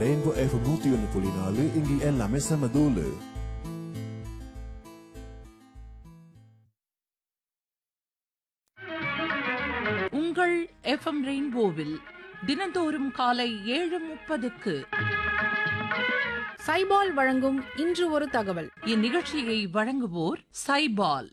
rainbow F நூத்தி ஒன்னு புள்ளி நாலு இங்க எல்லாமே செம தூளு உங்கள் எஃப்எம் ரெயின்போவில் தினந்தோறும் காலை ஏழு முப்பதுக்கு சைபால் வழங்கும் இன்று ஒரு தகவல் இந்நிகழ்ச்சியை வழங்குவோர் சைபால்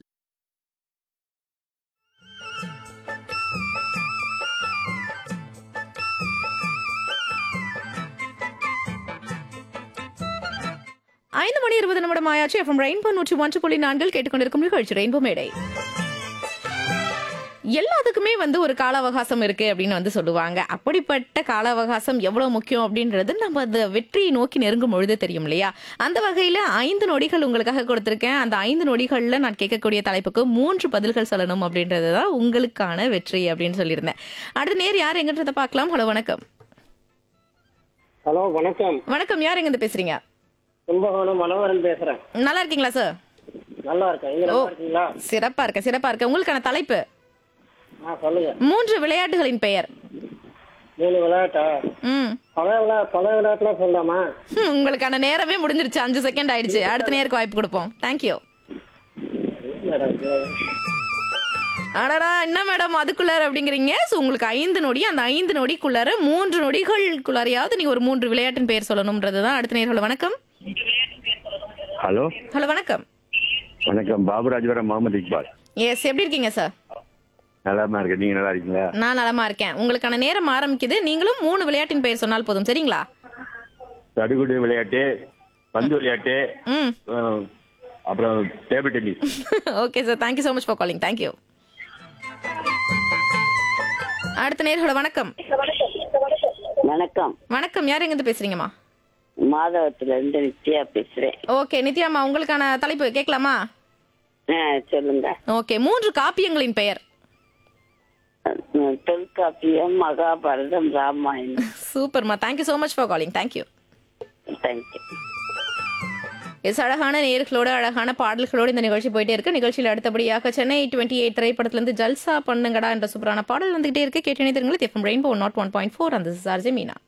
ஐந்து மணி இருபது நிமிடம் ஆயாச்சு எஃப்எம் ரெயின்போ நூற்றி ஒன்று புள்ளி நான்கில் கேட்டுக்கொண்டிருக்கும் நிகழ்ச்சி ரெயின்போ மேடை எல்லாத்துக்குமே வந்து ஒரு கால அவகாசம் இருக்கு அப்படின்னு வந்து சொல்லுவாங்க அப்படிப்பட்ட கால அவகாசம் எவ்வளவு முக்கியம் அப்படின்றது நம்ம அந்த வெற்றியை நோக்கி நெருங்கும் பொழுது தெரியும் இல்லையா அந்த வகையில ஐந்து நொடிகள் உங்களுக்காக கொடுத்திருக்கேன் அந்த ஐந்து நொடிகள்ல நான் கேட்கக்கூடிய தலைப்புக்கு மூன்று பதில்கள் சொல்லணும் அப்படின்றது தான் உங்களுக்கான வெற்றி அப்படின்னு சொல்லியிருந்தேன் அடுத்த நேர் யார் எங்கன்றதை பார்க்கலாம் ஹலோ வணக்கம் ஹலோ வணக்கம் வணக்கம் யார் எங்க பேசுறீங்க கும்பகோணம் மனோகரன் பேசுறேன் நல்லா இருக்கீங்களா சார் நல்லா இருக்கேன் நீங்க நல்லா இருக்கீங்களா சிறப்பா இருக்க சிறப்பா இருக்க உங்களுக்கான தலைப்பு ஆ சொல்லுங்க மூன்று விளையாட்டுகளின் பெயர் மூணு விளையாட்டா ம் பழைய விளையா பழைய விளையாட்டுலாம் சொல்லலாமா ஹம், உங்களுக்கான நேரமே முடிஞ்சிருச்சு அஞ்சு செகண்ட் ஆயிடுச்சு அடுத்த நேருக்கு வாய்ப்பு கொடுப்போம் தேங்க்யூ மேடம் அடடா என்ன மேடம் அதுக்குள்ளார அப்படிங்கிறீங்க ஸோ உங்களுக்கு ஐந்து நொடி அந்த ஐந்து நொடிக்குள்ளார மூன்று நொடிகளுக்குள்ளாரையாவது நீங்க ஒரு மூன்று விளையாட்டின் பெயர் சொல்லணும்ன்றது தான் அடுத்த நேர்கள் வணக்கம் ஹலோ ஹலோ வணக்கம் வணக்கம் பாபுராஜபுரம் முகமது இக்பால் எஸ் எப்படி இருக்கீங்க சார் நலமா இருக்கு நீங்க நல்லா இருக்கீங்களா நான் நலமா இருக்கேன் உங்களுக்கான நேரம் ஆரம்பிக்குது நீங்களும் மூணு விளையாட்டின் பெயர் சொன்னால் போதும் சரிங்களா தடுகுடு விளையாட்டு பந்து விளையாட்டு ம் அஹ், அப்புறம் table tennis okay sir thank you so much for calling thank you அடுத்த நேர்கள வணக்கம் வணக்கம் வணக்கம் யார் எங்கிருந்து பேசுறீங்கம்மா மாதவத்துல இருந்து நித்யா பேசுறேன் ஓகே நித்யாம்மா உங்களுக்கான தலைப்பு கேட்கலாமா ஆ, சொல்லுங்க ஓகே மூன்று காப்பியங்களின் பெயர் அஹ், தொல்காப்பியம் மகாபாரதம் ராமாயணம் சூப்பர்மா thank you so much for calling thank you thank you yes அழகான நேர்களோட அழகான பாடல்களோடு இந்த நிகழ்ச்சி போயிட்டே இருக்கு நிகழ்ச்சியில் அடுத்தபடியாக சென்னை டுவெண்ட்டி எயிட் திரைப்படத்திலிருந்து ஜல்சா பண்ணுங்கடா என்ற சூப்பரான பாடல் வந்துகிட்டே இருக்கு கேட்டு தெரியுங்களா FM rainbow nought one point four அந்த சார்ஜே மீனா